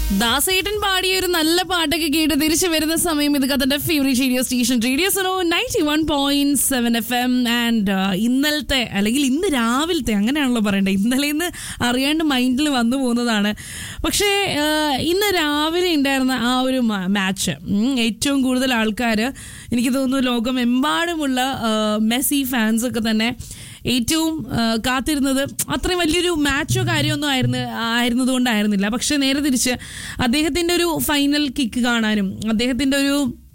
ദാസേട്ടൻ പാടിയ ഒരു നല്ല പാട്ടൊക്കെ കേട്ട് തിരിച്ചു വരുന്ന സമയം ഇത് കഥന്റെ favourite radio station radio so ninety one point seven F M and ഇന്നലത്തെ അല്ലെങ്കിൽ ഇന്ന് രാവിലത്തെ അങ്ങനെയാണല്ലോ പറയണ്ടത് ഇന്നലെ ഇന്ന് അറിയാണ്ട് മൈൻഡിൽ വന്നു പോകുന്നതാണ് പക്ഷേ ആ, ഇന്ന് രാവിലെ ഉണ്ടായിരുന്ന ആ ഒരു മാച്ച് ഏറ്റവും കൂടുതൽ ആൾക്കാർ എനിക്ക് തോന്നുന്നു ലോകമെമ്പാടുമുള്ള ആ, മെസ്സി ഫാൻസ് ഒക്കെ തന്നെ ഏറ്റവും ആ, കാത്തിരുന്നത് അത്രയും വലിയൊരു മാച്ചോ കാര്യമൊന്നും ആയിരുന്നു ആയിരുന്നത് കൊണ്ടായിരുന്നില്ല പക്ഷെ നേരെ തിരിച്ച് അദ്ദേഹത്തിൻ്റെ ഒരു ഫൈനൽ കിക്ക് കാണാനും അദ്ദേഹത്തിൻ്റെ ഒരു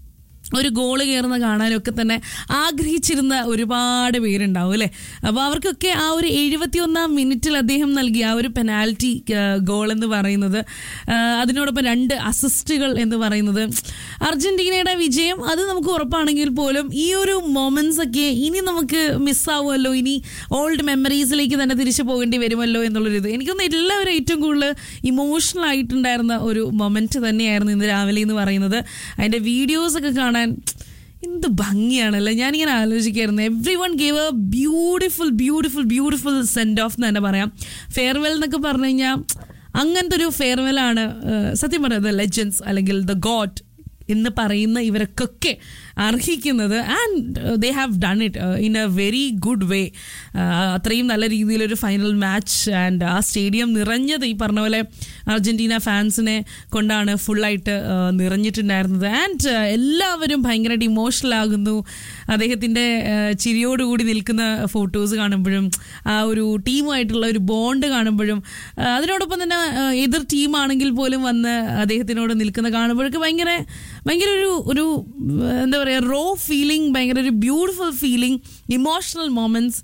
ഒരു ഗോള് കയറുന്ന കാണാനും ഒക്കെ തന്നെ ആഗ്രഹിച്ചിരുന്ന ഒരുപാട് പേരുണ്ടാവും അല്ലേ അപ്പോൾ അവർക്കൊക്കെ ആ ഒരു എഴുപത്തി ഒന്നാം മിനിറ്റിൽ അദ്ദേഹം നൽകിയ ആ ഒരു പെനാൽറ്റി ഗോൾ എന്ന് പറയുന്നത് ആ, അതിനോടൊപ്പം രണ്ട് അസിസ്റ്റുകൾ എന്ന് പറയുന്നത് അർജന്റീനയുടെ വിജയം അത് നമുക്ക് ഉറപ്പാണെങ്കിൽ പോലും ഈ ഒരു മൊമെന്റ്സ് ഒക്കെ ഇനി നമുക്ക് മിസ്സാവുമല്ലോ ഇനി ഓൾഡ് മെമ്മറീസിലേക്ക് തന്നെ തിരിച്ചു പോകേണ്ടി വരുമല്ലോ എന്നുള്ളൊരു ഇത് എനിക്കൊന്ന് എല്ലാവരും ഏറ്റവും കൂടുതൽ ഇമോഷണൽ ആയിട്ടുണ്ടായിരുന്ന ഒരു മൊമെന്റ് തന്നെയായിരുന്നു ഇന്ന് രാവിലെ എന്ന് പറയുന്നത് അതിന്റെ വീഡിയോസ് ഒക്കെ കാണാൻ എന്ത് ഭംഗിയാണല്ലേ ഞാനിങ്ങനെ ആലോചിക്കായിരുന്നു everyone gave a beautiful beautiful beautiful send off എന്ന് തന്നെ പറയാം ഫെയർവെൽ എന്നൊക്കെ പറഞ്ഞു കഴിഞ്ഞാൽ അങ്ങനത്തെ ഒരു ഫെയർവെൽ ആണ് ഏഹ്, സത്യം പറയുന്നത് ലെജൻസ് അല്ലെങ്കിൽ ദ ഗോഡ് എന്ന് പറയുന്ന ഇവരൊക്കെ അർഹിക്കുന്നത് and they have done it in a very good way അത്രയും നല്ല രീതിയിലൊരു ഫൈനൽ മാച്ച് ആൻഡ് ആ സ്റ്റേഡിയം നിറഞ്ഞത് ഈ പറഞ്ഞ പോലെ അർജന്റീന ഫാൻസിനെ കൊണ്ടാണ് ഫുള്ളായിട്ട് നിറഞ്ഞിട്ടുണ്ടായിരുന്നത് ആൻഡ് എല്ലാവരും ഭയങ്കരമായിട്ട് ഇമോഷണൽ ആകുന്നു അദ്ദേഹത്തിൻ്റെ ചിരിയോടുകൂടി നിൽക്കുന്ന ഫോട്ടോസ് കാണുമ്പോഴും ആ ഒരു ടീമുമായിട്ടുള്ള ഒരു ബോണ്ട് കാണുമ്പോഴും ആ, അതിനോടൊപ്പം തന്നെ ആ, എതിർ ടീമാണെങ്കിൽ പോലും വന്ന് അദ്ദേഹത്തിനോട് നിൽക്കുന്ന കാണുമ്പോഴൊക്കെ ഭയങ്കര ഭയങ്കര ഒരു ഒരു ഉം, എന്താ പറയുക റോ ഫീലിംഗ് ഭയങ്കര ഒരു ബ്യൂട്ടിഫുൾ ഫീലിംഗ് ഇമോഷണൽ മൊമെൻറ്റ്സ്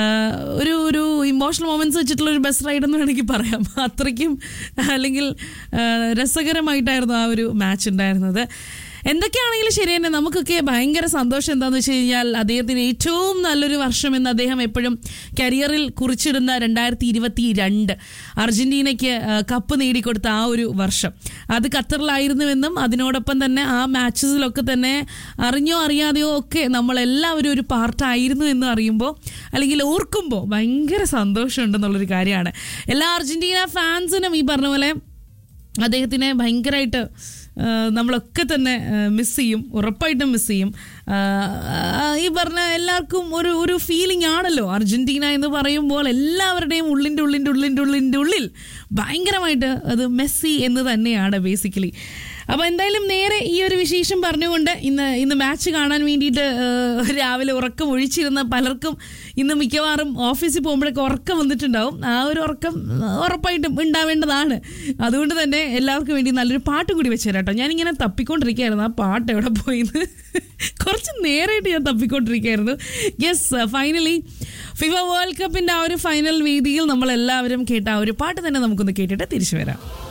ഒരു ഒരു ഇമോഷണൽ മൊമെൻറ്റ്സ് വെച്ചിട്ടുള്ള ഒരു ബസ് റൈഡ് എന്ന് വേണമെങ്കിൽ പറയാം അത്രയ്ക്കും അല്ലെങ്കിൽ ആ, രസകരമായിട്ടായിരുന്നു ആ ഒരു മാച്ച് ഉണ്ടായിരുന്നത് എന്തൊക്കെയാണെങ്കിലും ശരി തന്നെ നമുക്കൊക്കെ ഭയങ്കര സന്തോഷം എന്താണെന്ന് വെച്ച് കഴിഞ്ഞാൽ അദ്ദേഹത്തിന് ഏറ്റവും നല്ലൊരു വർഷം എന്ന് അദ്ദേഹം എപ്പോഴും കരിയറിൽ കുറിച്ചിടുന്ന രണ്ടായിരത്തി ഇരുപത്തി രണ്ട് അർജന്റീനയ്ക്ക് ആ, കപ്പ് നേടിക്കൊടുത്ത ആ ഒരു വർഷം അത് ഖത്തറിലായിരുന്നുവെന്നും അതിനോടൊപ്പം തന്നെ ആ മാച്ചസിലൊക്കെ തന്നെ അറിഞ്ഞോ അറിയാതെയോ ഒക്കെ നമ്മളെല്ലാവരും ഒരു പാർട്ടായിരുന്നു എന്ന് അറിയുമ്പോൾ അല്ലെങ്കിൽ ഓർക്കുമ്പോൾ ഭയങ്കര സന്തോഷമുണ്ടെന്നുള്ളൊരു കാര്യമാണ് എല്ലാ അർജന്റീന ഫാൻസിനും ഈ പറഞ്ഞ പോലെ അദ്ദേഹത്തിനെ ഭയങ്കരമായിട്ട് ആ, നമ്മളൊക്കെ തന്നെ മിസ് ചെയ്യും ഉറപ്പായിട്ടും മിസ് ചെയ്യും ആ, ആ, ഈ പറഞ്ഞ എല്ലാവർക്കും ഒരു ഒരു ഫീലിംഗ് ആണല്ലോ അർജന്റീന എന്ന് പറയുമ്പോൾ എല്ലാവരുടെയും ഉള്ളിൻ്റെ ഉള്ളിൻ്റെ ഉള്ളിൻ്റെ ഉള്ളിൻ്റെ ഉള്ളിൽ ഭയങ്കരമായിട്ട് അത് മെസ്സി എന്ന് തന്നെയാണ് ബേസിക്കലി അപ്പോൾ എന്തായാലും നേരെ ഈ ഒരു വിശേഷം പറഞ്ഞുകൊണ്ട് ഇന്ന് ഇന്ന് മാച്ച് കാണാൻ വേണ്ടിയിട്ട് ആ, രാവിലെ ഉറക്കം ഒഴിച്ചിരുന്ന പലർക്കും ഇന്ന് മിക്കവാറും ഓഫീസിൽ പോകുമ്പോഴൊക്കെ ഉറക്കം വന്നിട്ടുണ്ടാവും ആ ഒരു ഉറക്കം ആ, ഉറപ്പായിട്ടും ഉണ്ടാവേണ്ടതാണ് അതുകൊണ്ട് തന്നെ എല്ലാവർക്കും വേണ്ടി നല്ലൊരു പാട്ടും കൂടി വെച്ചു തരാം കേട്ടോ ഞാനിങ്ങനെ തപ്പിക്കൊണ്ടിരിക്കുകയായിരുന്നു ആ പാട്ട് എവിടെ പോയിന്ന് കുറച്ച് നേരമായിട്ട് ഞാൻ തപ്പിക്കൊണ്ടിരിക്കുകയായിരുന്നു യെസ് ഫൈനലി ഫിഫ വേൾഡ് കപ്പിൻ്റെ ആ ഒരു ഫൈനൽ വേദിയിൽ നമ്മൾ എല്ലാവരും കേട്ട ആ ഒരു പാട്ട് തന്നെ നമുക്കൊന്ന് കേട്ടിട്ട് തിരിച്ചു വരാം